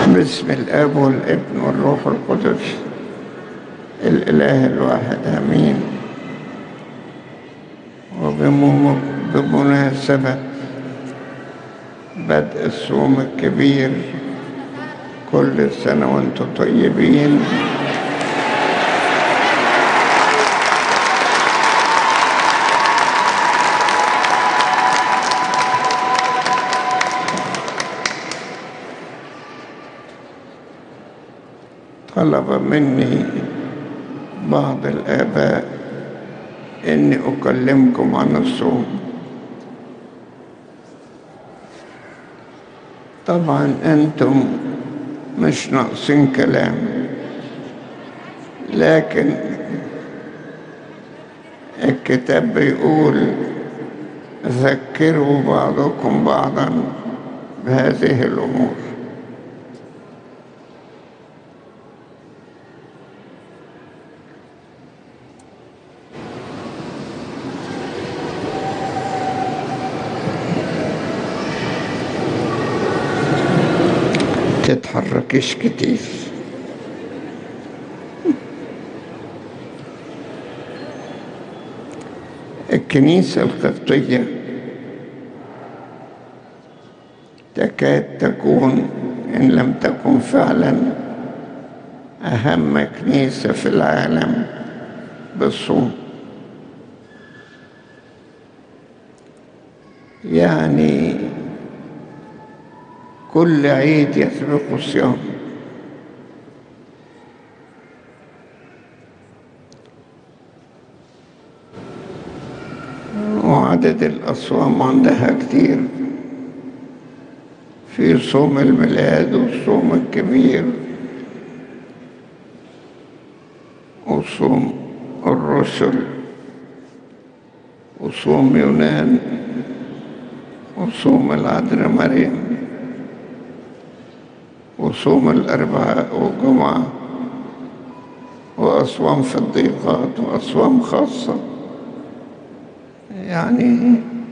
باسم الاب والابن والروح القدس الاله الواحد امين وبمناسبه بدء الصوم الكبير كل سنه وانتم طيبين طلب مني بعض الآباء إني أكلمكم عن الصوم طبعا أنتم مش ناقصين كلام لكن الكتاب بيقول ذكروا بعضكم بعضا بهذه الأمور تتحركش كتير الكنيسة القبطية تكاد تكون إن لم تكن فعلا أهم كنيسة في العالم بالصوم يعني كل عيد يسبق الصيام وعدد الأصوام عندها كتير في صوم الميلاد والصوم الكبير وصوم الرسل وصوم يونان وصوم العذراء مريم وصوم الأربعاء والجمعة وأصوام في الضيقات وأصوام خاصة يعني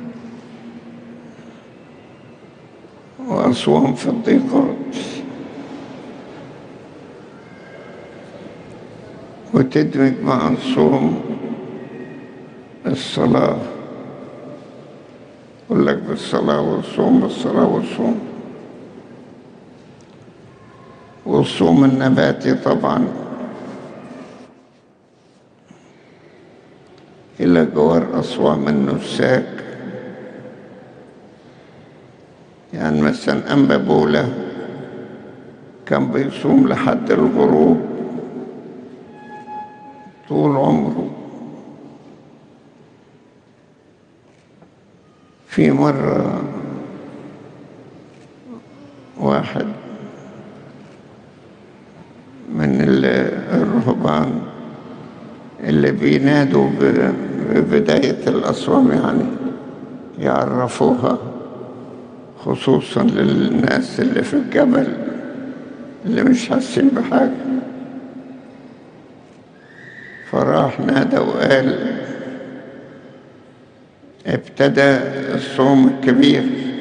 وأصوام في الضيقات وتدمج مع الصوم الصلاة يقول لك بالصلاة والصوم بالصلاة والصوم والصوم النباتي طبعا إلى جوار أصوام النساك يعني مثلا أنبا بولا كان بيصوم لحد الغروب طول عمره في مرة واحد من الرهبان اللي بينادوا ببداية الأصوام يعني يعرفوها خصوصا للناس اللي في الجبل اللي مش حاسين بحاجة فراح نادى وقال ابتدى الصوم الكبير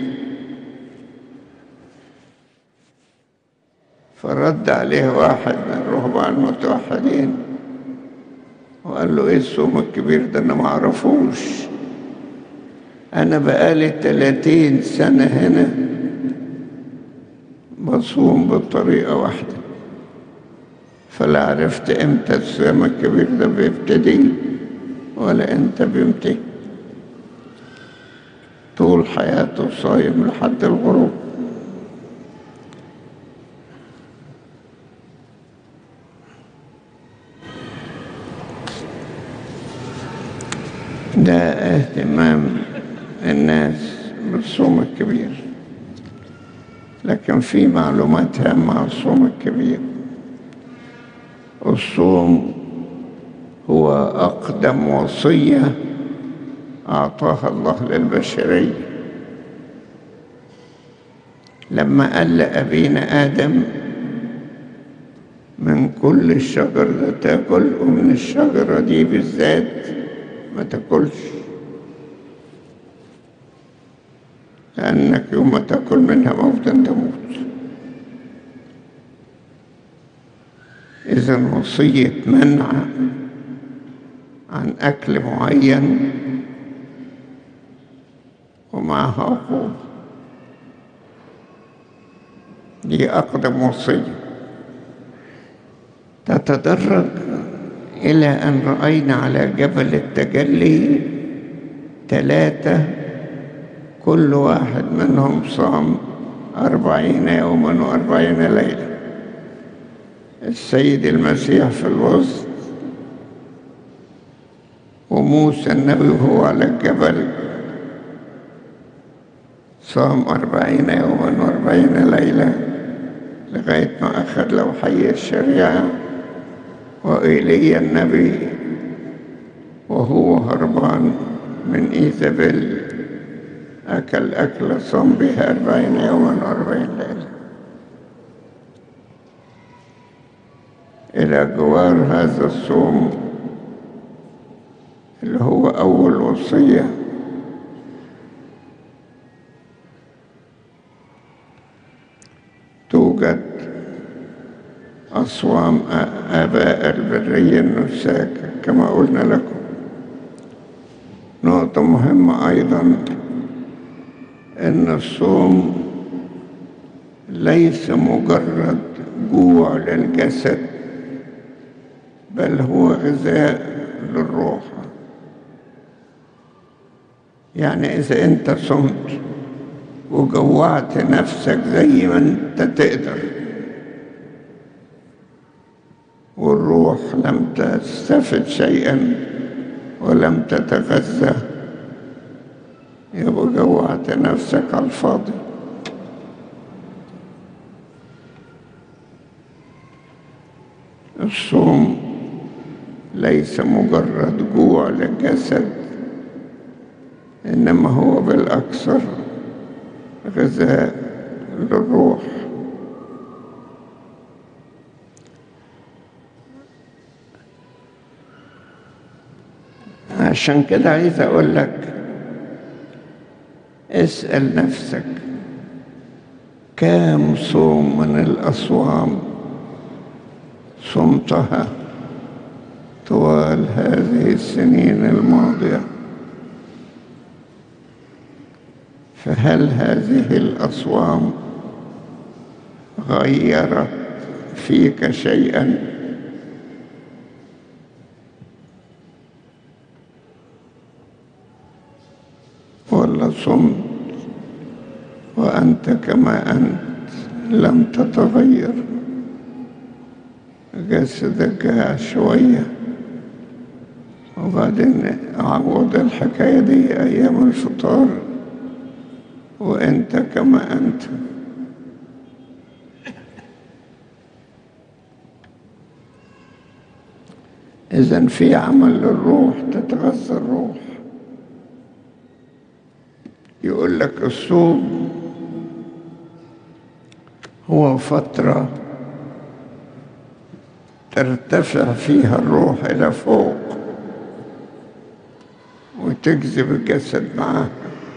فرد عليه واحد من الرهبان المتوحدين وقال له ايه الصوم الكبير ده انا ما اعرفوش انا بقالي تلاتين سنة هنا بصوم بطريقة واحدة فلا عرفت امتى الصيام الكبير ده بيبتدي ولا امتى بينتهي طول حياته صايم لحد الغروب ده اهتمام الناس بالصوم الكبير لكن في معلومات هامة عن الصوم الكبير الصوم هو أقدم وصية أعطاها الله للبشرية لما قال لأبينا آدم من كل الشجر ده تاكل ومن الشجرة دي بالذات ما تاكلش لأنك يوم ما تاكل منها موتا تموت إذا وصية منع عن أكل معين ومعها عقوبة دي أقدم وصية تتدرج إلى أن رأينا على جبل التجلي ثلاثة كل واحد منهم صام أربعين يوما وأربعين ليلة السيد المسيح في الوسط وموسى النبي وهو على الجبل صام أربعين يوما وأربعين ليلة لغاية ما أخذ لوحي الشريعة وإيليا النبي وهو هربان من إيزابيل أكل أكل صام بها أربعين يوما وأربعين ليلة إلى جوار هذا الصوم اللي هو أول وصية توجد أصوام آباء البرية النساك كما قلنا لكم نقطة مهمة أيضا أن الصوم ليس مجرد جوع للجسد بل هو غذاء للروح يعني إذا أنت صمت وجوعت نفسك زي ما أنت تقدر والروح لم تستفد شيئا ولم تتغذى يبقى جوعت نفسك على الفاضي الصوم ليس مجرد جوع للجسد إنما هو بالأكثر غذاء للروح عشان كده عايز أقول لك اسأل نفسك كام صوم من الأصوام صمتها طوال هذه السنين الماضية فهل هذه الأصوام غيرت فيك شيئا ولا صمت وأنت كما أنت لم تتغير جسدك جاع شوية وبعدين عوض الحكاية دي أيام الفطار وأنت كما أنت إذا في عمل للروح تتغذى الروح يقول لك الصوم هو فترة ترتفع فيها الروح إلى فوق وتجذب الجسد معها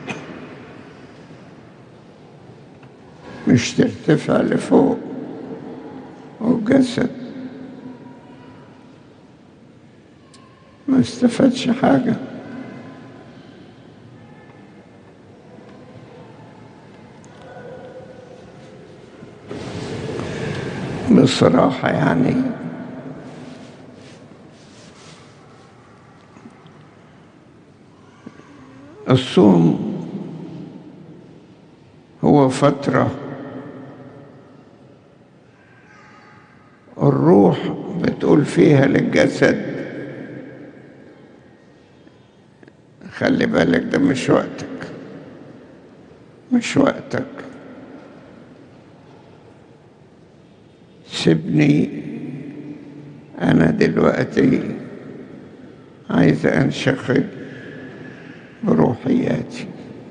مش ترتفع لفوق والجسد ما استفادش حاجة بصراحة يعني الصوم هو فترة الروح بتقول فيها للجسد خلي بالك ده مش وقتك مش وقتك سيبني أنا دلوقتي عايز أنشغل بروحياتي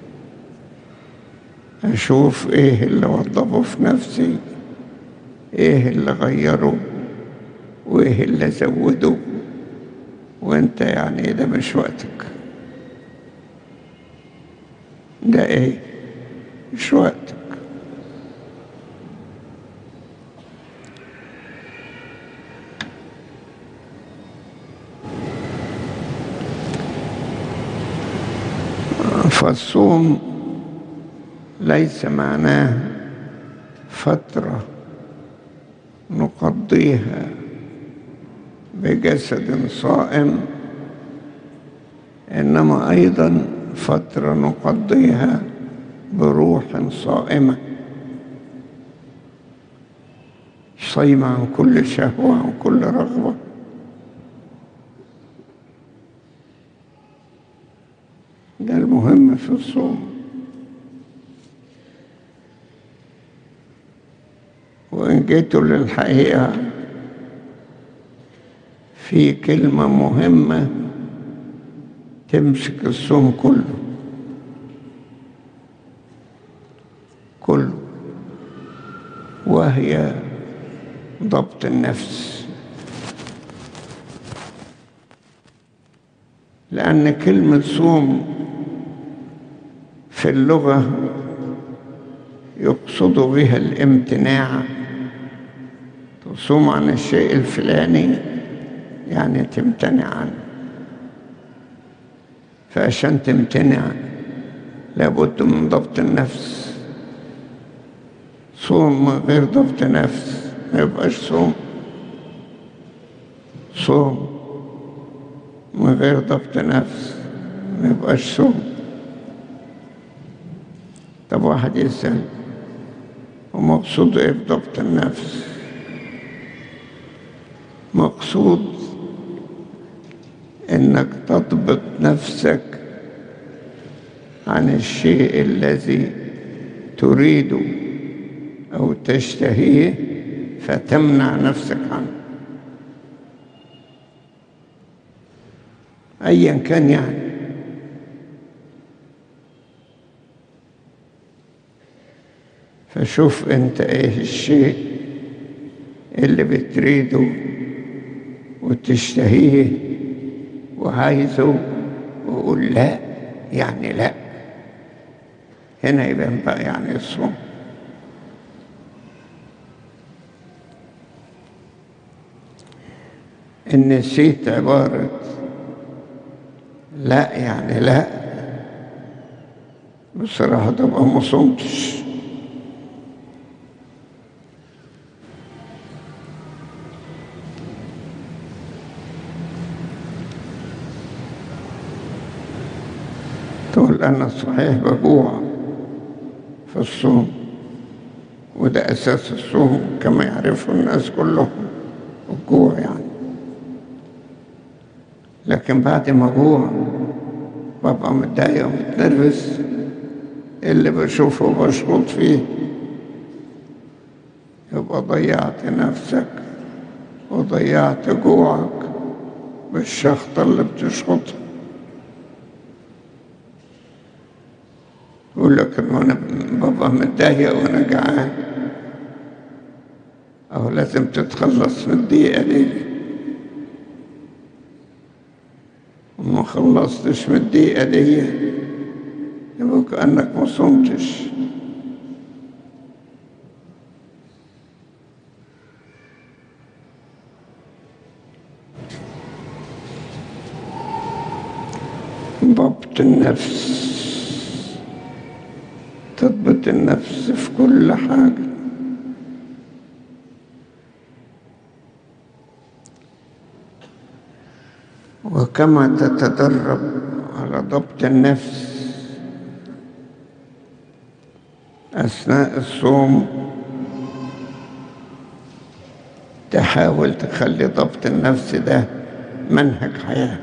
أشوف إيه اللي وضبه في نفسي إيه اللي غيره وإيه اللي زوده وإنت يعني ده مش وقتك ده إيه مش وقتك فالصوم ليس معناه فترة نقضيها بجسد صائم إنما أيضا فترة نقضيها بروح صائمة صيمة عن كل شهوة عن كل رغبة ده المهم في الصوم وإن جيتوا للحقيقة في كلمة مهمة تمسك الصوم كله كله وهي ضبط النفس لأن كلمة صوم في اللغة يقصد بها الامتناع تصوم عن الشيء الفلاني يعني تمتنع عنه فعشان تمتنع لابد من ضبط النفس صوم من غير ضبط نفس ما يبقاش صوم صوم من غير ضبط نفس ما يبقاش صوم طب واحد يسأل ومقصود ايه بضبط النفس مقصود انك تضبط نفسك عن الشيء الذي تريده او تشتهيه فتمنع نفسك عنه ايا كان يعني فشوف انت ايه الشيء اللي بتريده وتشتهيه وعايزه وقول لا يعني لا هنا يبان بقى يعني الصوم إن نسيت عبارة لا يعني لا بصراحة تبقى ما صمتش تقول أنا صحيح بجوع في الصوم وده أساس الصوم كما يعرفه الناس كلهم الجوع يعني لكن بعد ما جوع ببقى متضايق ومتنرفز اللي بشوفه بشخط فيه يبقى ضيعت نفسك وضيعت جوعك بالشخطة اللي بتشخطها يقول لك إن انا ببقى متضايق وانا جعان او لازم تتخلص من الضيقه دي وما خلصتش من الضيقه دي يبقى كانك ما صمتش ضبط النفس تضبط النفس في كل حاجة وكما تتدرب على ضبط النفس أثناء الصوم تحاول تخلي ضبط النفس ده منهج حياة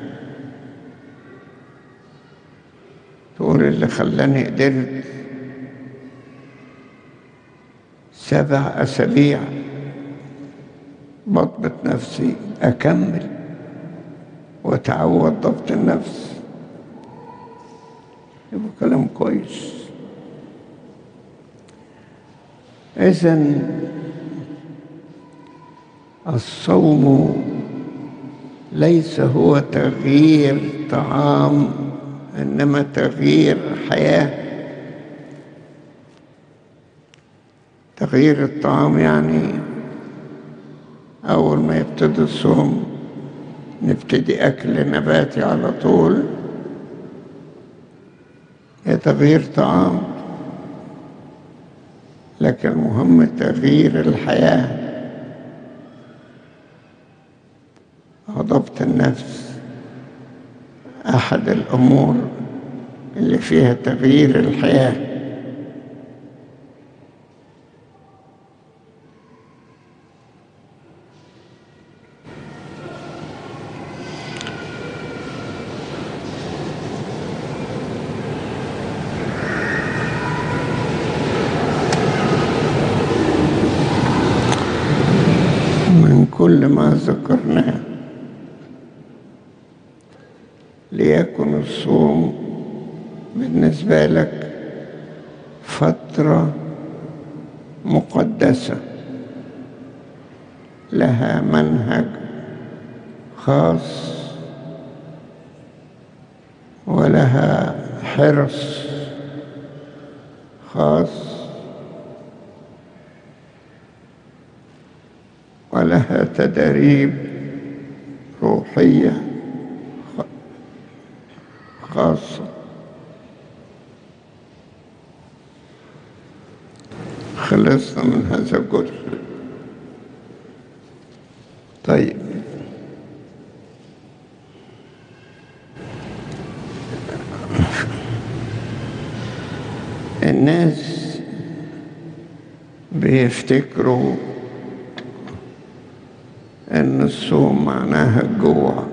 تقول اللي خلاني قدرت سبع أسابيع بضبط نفسي أكمل وتعود ضبط النفس يبقى كلام كويس إذا الصوم ليس هو تغيير طعام إنما تغيير حياه تغيير الطعام يعني أول ما يبتدي الصوم نبتدي أكل نباتي على طول هي تغيير طعام لكن المهم تغيير الحياة وضبط النفس أحد الأمور اللي فيها تغيير الحياة من كل ما ذكرناه ليكن الصوم بالنسبة لك فترة مقدسة لها منهج خاص ولها حرص خاص ولها تدريب روحية خاصة خلصنا من هذا الجزء طيب الناس بيفتكروا ان الصوم معناها الجوع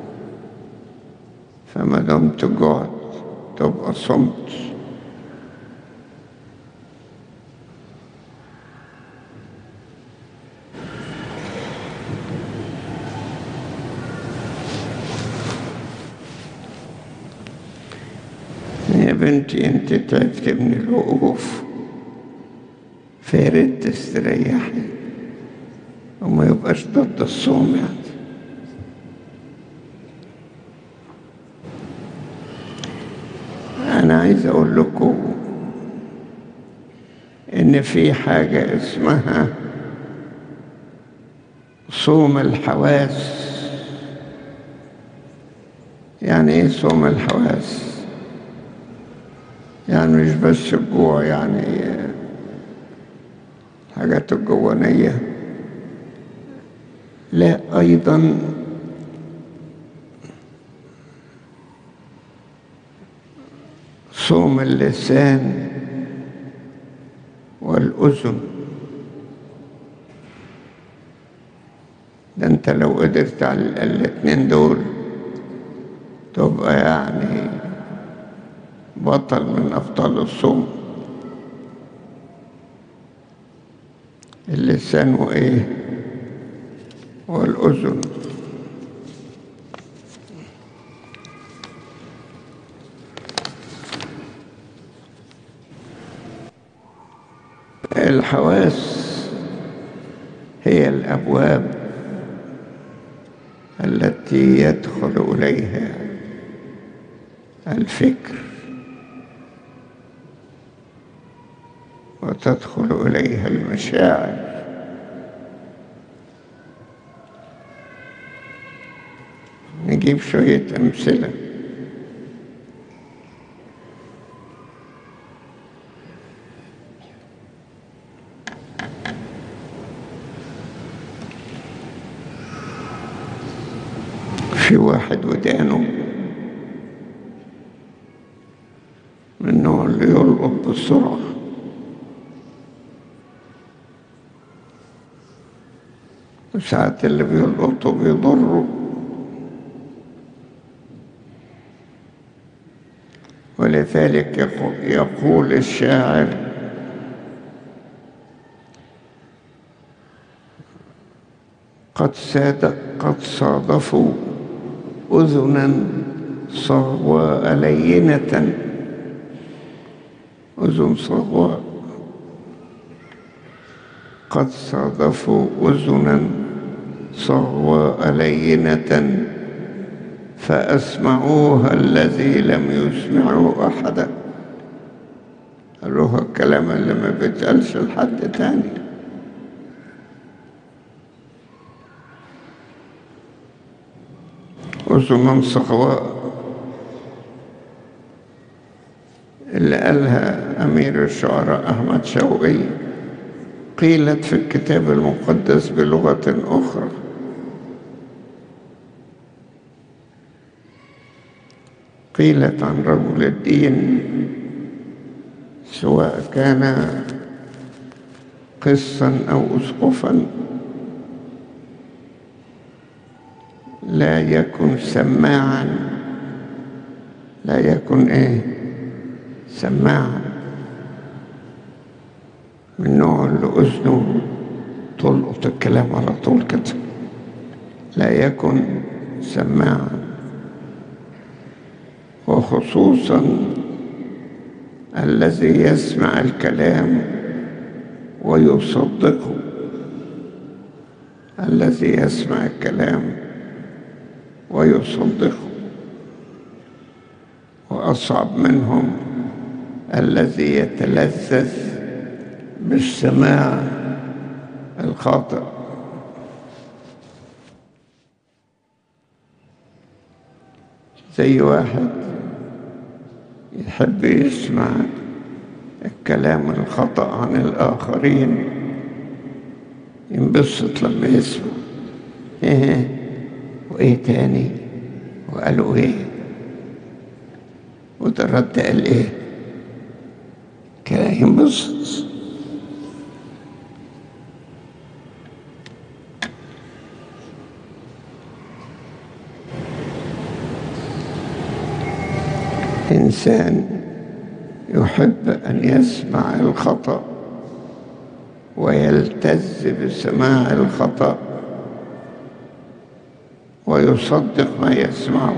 فما دمت جوعت تبقى صمت يا بنتي انت تعبت من الوقوف فياريت تستريحي وما يبقاش ضد الصوم يعني أنا عايز أقول لكم إن في حاجة اسمها صوم الحواس يعني إيه صوم الحواس؟ يعني مش بس الجوع يعني الحاجات الجوانيه لا أيضا صوم اللسان والأذن ده أنت لو قدرت على الاتنين دول تبقى يعني بطل من أبطال الصوم اللسان وإيه والأذن الحواس هي الأبواب التي يدخل إليها الفكر وتدخل إليها المشاعر نجيب شوية أمثلة في واحد ودانه من النوع اللي يلقط بسرعة وساعات اللي بيلقطه بيضره ولذلك يقول, يقول الشاعر قد ساد قد صادفوا أذنا صغواء لينة أذن صغواء قد صادفوا أذنا صغواء لينة فأسمعوها الذي لم يسمعه أحدا قالوها الكلام اللي ما بيتقالش لحد تاني أذنا صغواء اللي قالها أمير الشعراء أحمد شوقي قيلت في الكتاب المقدس بلغة أخرى قيلت عن رجل الدين سواء كان قسا أو أسقفا لا يكن سماعا لا يكن ايه سماعا من نوع اللي اذنه تلقط الكلام على طول كده لا يكن سماعا وخصوصا الذي يسمع الكلام ويصدقه الذي يسمع الكلام ويصدقه واصعب منهم الذي يتلذذ بالسماع الخاطئ زي واحد يحب يسمع الكلام الخطأ عن الآخرين ينبسط لما يسمع إيه وإيه تاني وقالوا إيه وده رد قال إيه كده ينبسط إنسان يحب أن يسمع الخطأ ويلتز بسماع الخطأ ويصدق ما يسمعه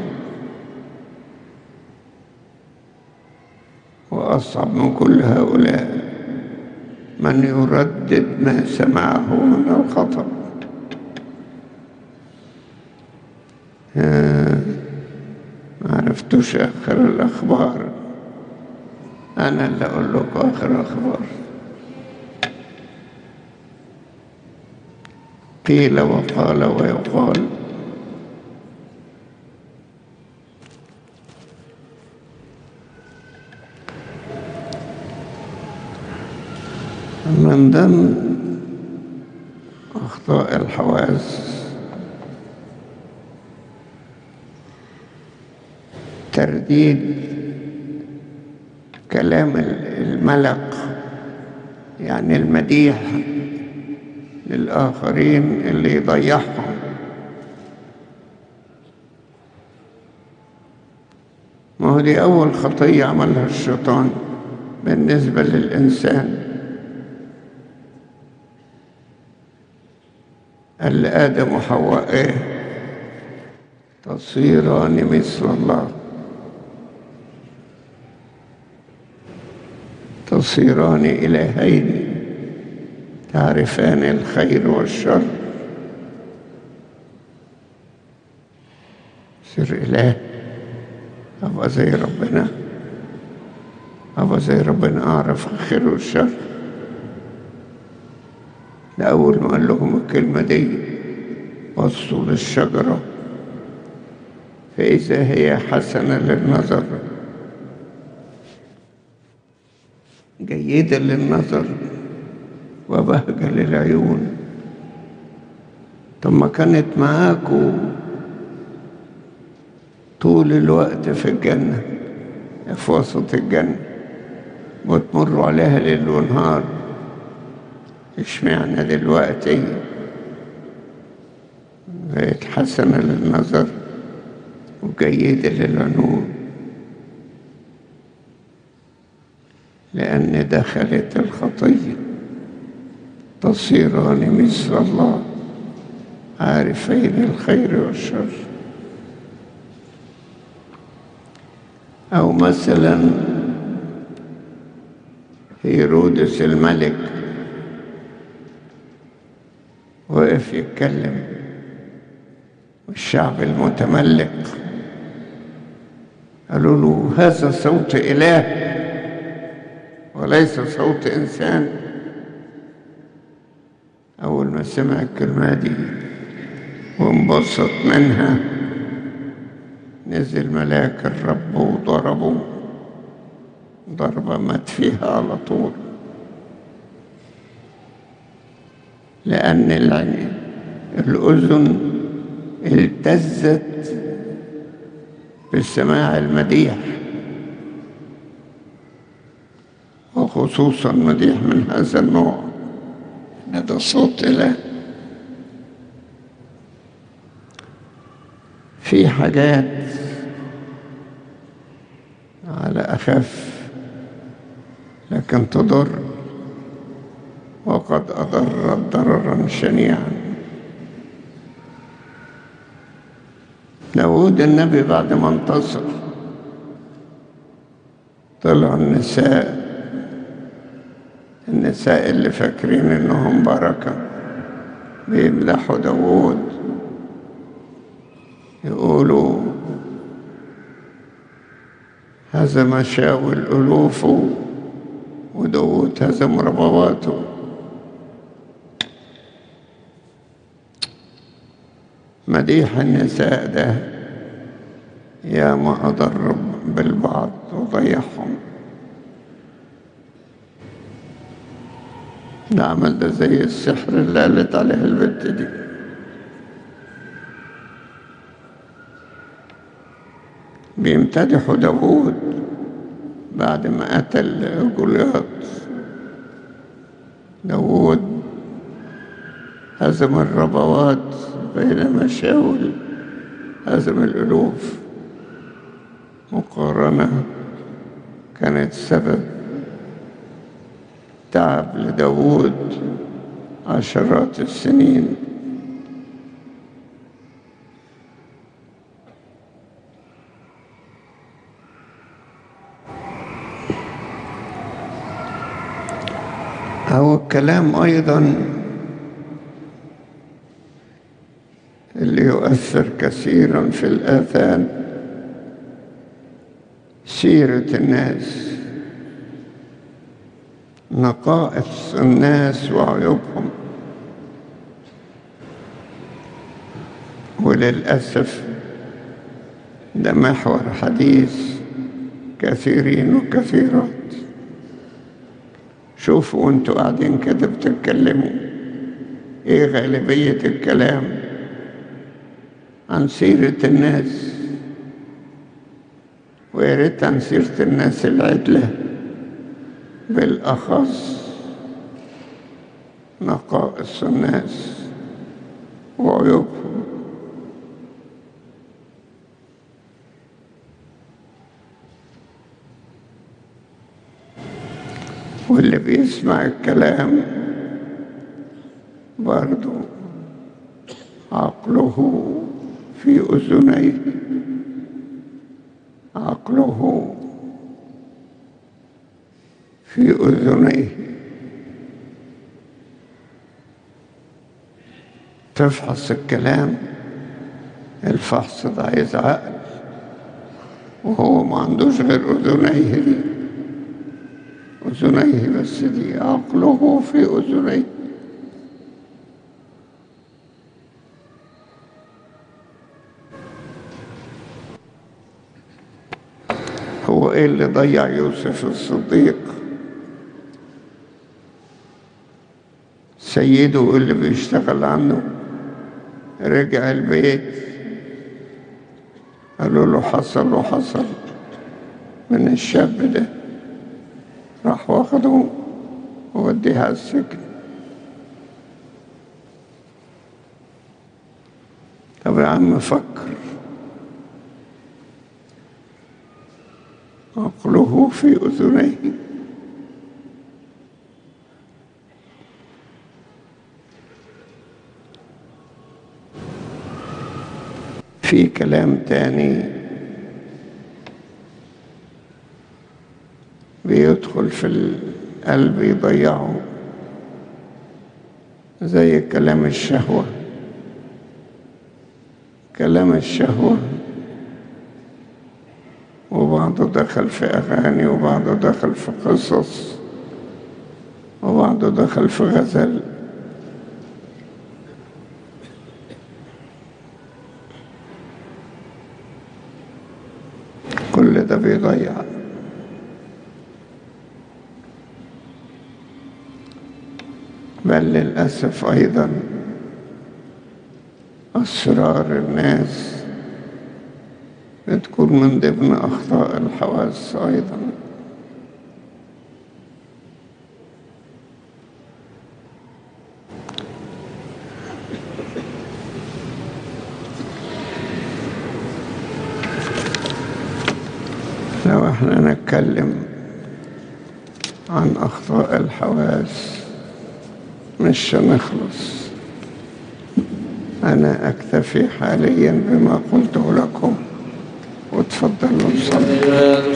وأصعب من كل هؤلاء من يردد ما سمعه من الخطأ آه ما عرفتوش آخر الأخبار أنا اللي أقول لكم آخر الأخبار قيل وقال ويقال من ضمن أخطاء الحواس ترديد كلام الملق يعني المديح للآخرين اللي يضيعهم ما هو دي أول خطية عملها الشيطان بالنسبة للإنسان قال لآدم وحواء إيه تصيران مثل الله تصيران إلهين تعرفان الخير والشر سر إله أبقى زي ربنا أبقى زي ربنا أعرف الخير والشر ده أول ما قال لهم الكلمة دي بصوا للشجرة فإذا هي حسنة للنظر جيدة للنظر وبهجة للعيون طب ما كانت معاكوا طول الوقت في الجنة في وسط الجنة وتمروا عليها ليل ونهار اشمعنى دلوقتي بقت حسنة للنظر وجيدة للعيون لأن دخلت الخطية تصيران مثل الله عارفين الخير والشر أو مثلا هيرودس الملك وقف يتكلم والشعب المتملق قالوا له هذا صوت إله وليس صوت إنسان أول ما سمع الكلمة دي وانبسط منها نزل ملاك الرب وضربه ضربة مات فيها على طول لأن العين الأذن التزت بسماع المديح وخصوصا مديح من هذا النوع هذا صوت له في حاجات على أخف لكن تضر وقد أضرت ضررا شنيعا داود النبي بعد ما انتصر طلع النساء النساء اللي فاكرين انهم بركة بيمدحوا داود يقولوا هزم شاول ألوفه وداود هزم ربواته مديح النساء ده يا ما أضر بالبعض وضيعهم ده عمل ده زي السحر اللي قالت عليه البت دي بيمتدحوا داوود بعد ما قتل جولياط داوود هزم الربوات بينما شاول هزم الألوف مقارنة كانت سبب تعب لداود عشرات السنين أو الكلام أيضا اللي يؤثر كثيرا في الآذان سيرة الناس نقائص الناس وعيوبهم وللأسف ده محور حديث كثيرين وكثيرات شوفوا وانتوا قاعدين كده بتتكلموا ايه غالبية الكلام عن سيرة الناس ويا ريت عن سيرة الناس العدلة بالأخص نقائص الناس وعيوبهم واللي بيسمع الكلام برضو عقله في أذنيه عقله في أذنيه تفحص الكلام الفحص ده عايز عقل وهو ما عندوش غير أذنيه دي أذنيه بس دي عقله في أذنيه هو ايه اللي ضيع يوسف الصديق سيده اللي بيشتغل عنه رجع البيت قالوا له حصل وحصل من الشاب ده راح واخده ووديها السجن طب يا عم فكر عقله في أذنيه في كلام تاني بيدخل في القلب يضيعه زي كلام الشهوة كلام الشهوة وبعضه دخل في أغاني وبعضه دخل في قصص وبعضه دخل في غزل كل ده بيضيع بل للأسف أيضا أسرار الناس بتكون من ضمن أخطاء الحواس أيضا لو احنا نتكلم عن أخطاء الحواس مش هنخلص أنا أكتفي حاليا بما قلته لكم وتفضلوا صلوا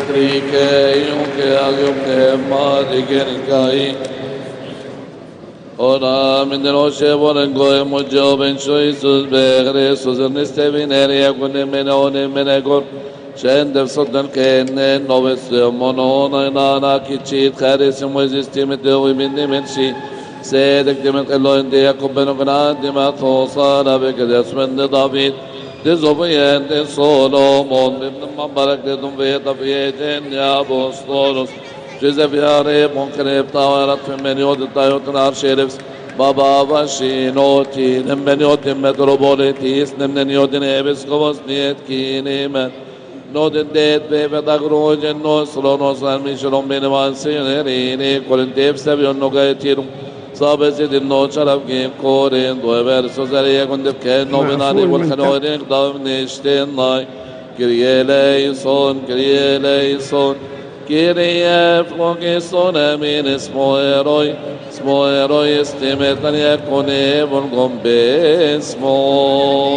Ora min den oshe voren goy mo joben sho Isus begre sozern este vinere yakune mene one mene gor shen dev sodden ken noves monona na na kichit khares mo existi mit de we min men shi سيدك دمت الله انت يعقوب بن قناد دمت توصل بك اسمن دافيد دي زوبيان دي سولومون دي مبارك دي دم في طفيتين يا بوستولوس جزف يا ريب ممكن يبطا ويرد في من يود الطيوت نار شيرفس بابا باشي نوتي نمن يود متروبوليتيس نمن يود نيبس كوبس نيت كينيمن نود ديت بيبا دغروج النصر نصر ميشلون بين وانسينيريني كولنتيف سبيون نوغايتيرون صابس دي نو شرف جيم كورين دو فيرسو زريا كنت كنو بنادي والخنورين قدام نشتين ناي كريه ليسون كريه ليسون كريه فلوكيسون امين اسمو ايروي اسمو ايروي استمتن يكون ابن باسمو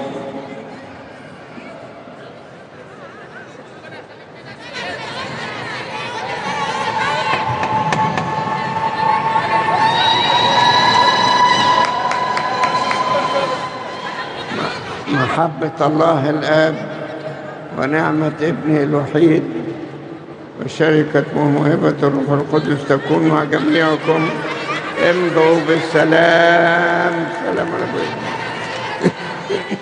محبة الله الآب ونعمة ابنه الوحيد وشركة وموهبة الروح القدس تكون مع جميعكم امضوا بالسلام سلام عليكم